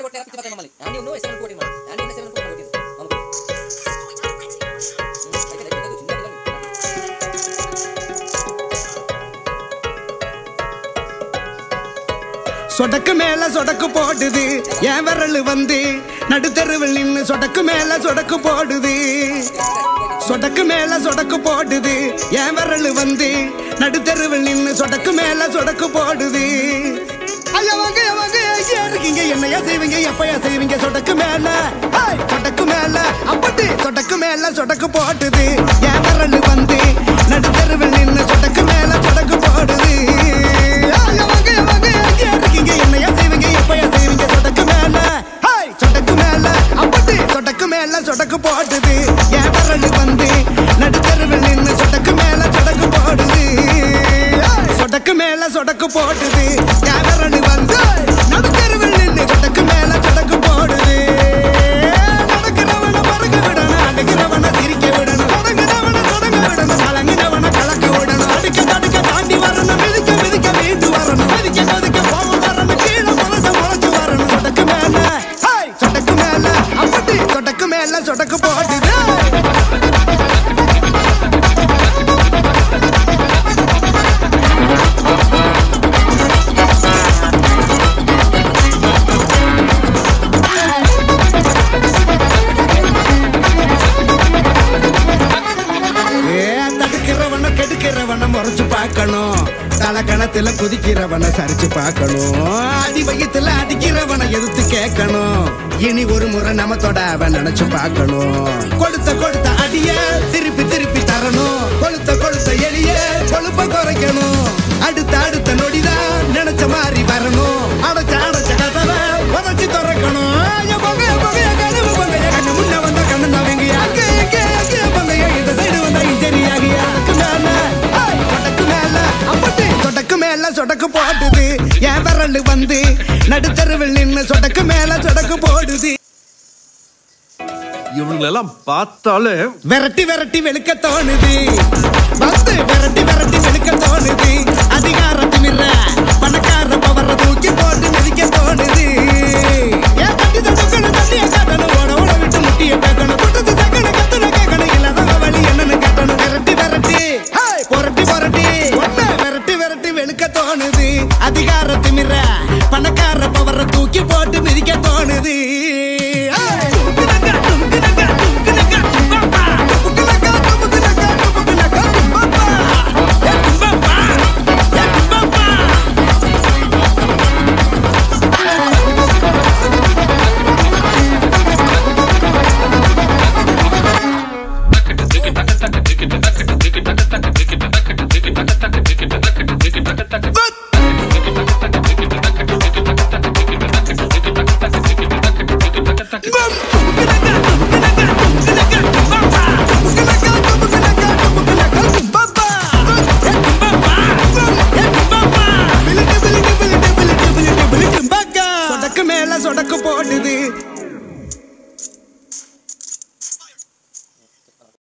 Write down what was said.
ಕೊಟ್ಟೆ ಹಾಕಿ ಮತ್ತೆ ಮಮ್ಮಲ್ಲಿ ನಾನು ನೀವು ಸೆವೆನ್ ಕೋಟಿ ಮಾಡಿ ನಾನು ಇನ್ನೂ ಸೆವೆನ್ ಕೋಟಿ ಕೊಟ್ಟಿದ್ದು ನಮಗೆ சொடக்கு மேல சொடக்கு போடுது என் விரல் வந்து நடுத்தருவில் நின்னு சொடக்கு மேல சொடக்கு போடுது சொடக்கு மேல சொடக்கு போடுது என் விரல் வந்து நடுத்தருவில் நின்னு சொடக்கு மேல சொடக்கு போடுது ஐயா வாங்க ஐயா வாங்க ஐயா இருக்கீங்க என்னையா செய்வீங்க எப்பயா செய்வீங்க சொடக்கு மேல ஹேய், சொடக்கு மேல அப்படி சொடக்கு மேல சொடக்கு போடுது என் விரல் வந்து நடுத்தருவில் நின்னு சொடக்கு மேல சொடக்கு போடுது ஐயா வாங்க ஐயா வாங்க ஐயா இருக்கீங்க என்னையா செய்வீங்க எப்பயா செய்வீங்க சொடக்கு மேல ஹேய், சொடக்கு மேல அப்படி சொடக்கு மேல சொடக்கு போடுது என் விரல் வந்து நடுத்தருவில் நின்னு சொடக்கு மேல சொடக்கு போடுது ஏய், சொடக்கு மேல சொடக்கு போடுது என் விரல் வந்து நடுத்தருவில் நின்னு சொடக்கு மேல சொடக்கு போடுது நடக்கிறவன மறக்க விடணும் அடுக்கிறவன சிரிக்க விடணும் தொடங்குறவன தொடங்க விடணும் கலங்குறவன கலக்க விடணும் அடுக்க தடுக்க தாண்டி வரணும் மிதிக்க மிதிக்க மீண்டு வரணும் மிதிக்க கொதிக்க போக வரணும் கீழே முளைச்ச முளைச்சு வரணும் சொடக்கு மேல ஹேய், சொடக்கு மேல அப்படி சொடக்கு மேல சொடக்கு போடுது ஏ, தடுக்கிறவன கெடுக்கிறவன முறைச்சு பார்க்கணும் தலக்கணத்துல குதிக்கிறவன சரிச்சு பார்க்கணும் அடி வயித்துல அடிக்கிறவன எதிர்த்து கேட்கணும் இனி ஒரு முறை நம்ம தொடாவ நினைச்சு பார்க்கணும் கொடுத்த கொடுத்த அடிய திருப்பி திருப்பி தரணும் கொளுத்த கொளுத்த எளிய கொழுப்ப குறைக்கணும் அடுத்த அடுத்த நொடிதான் நினைச்ச மாதிரி வரணும் அடைச்ச அடைச்ச கதவை உதச்சி திறக்கணும் என் பொங்க, என் பொங்க, என் கனவு பொங்க, என் கண்ணு முன்ன வந்தா கண்ணு தவிங்க. அங்கே, இங்கே, அங்கே பொங்க, என் இந்த side வந்தா இன்ஜரி ஆகி, அதுக்கு மேல, ஹேய், சொடக்கு மேல, அப்படி சொடக்கு மேல சொடக்கு போடுது என் விரல் வந்து நடுத்தருவில் நின்னு சொடக்கு மேல சொடக்கு போடுது இவங்களெல்லாம் பார்த்தாலே விரட்டி விரட்டி வெளுக்க தோணுது வந்து விரட்டி விரட்டி வெளுக்க தோணுது அதிகார திமிர பணக்கார பவர தூக்கி போட்டு மிதிக்க தோணுது ஏன் தட்டி தடுக்கணும் தண்ணிய காட்டணும் ஓட ஓட விட்டு முட்டிய கேட்கணும் குட்டத்து தக்கணும் கத்தணும் கேட்கணும் இல்லாத வழி என்னன்னு கேட்டணும் விரட்டி விரட்டி ஹேய், புரட்டி புரட்டி ஒண்ணு விரட்டி விரட்டி வெளுக்க தோணுது அதிகார திமிர பணக்கார பவர தூக்கி போட்டு மிதிக்க தோணுது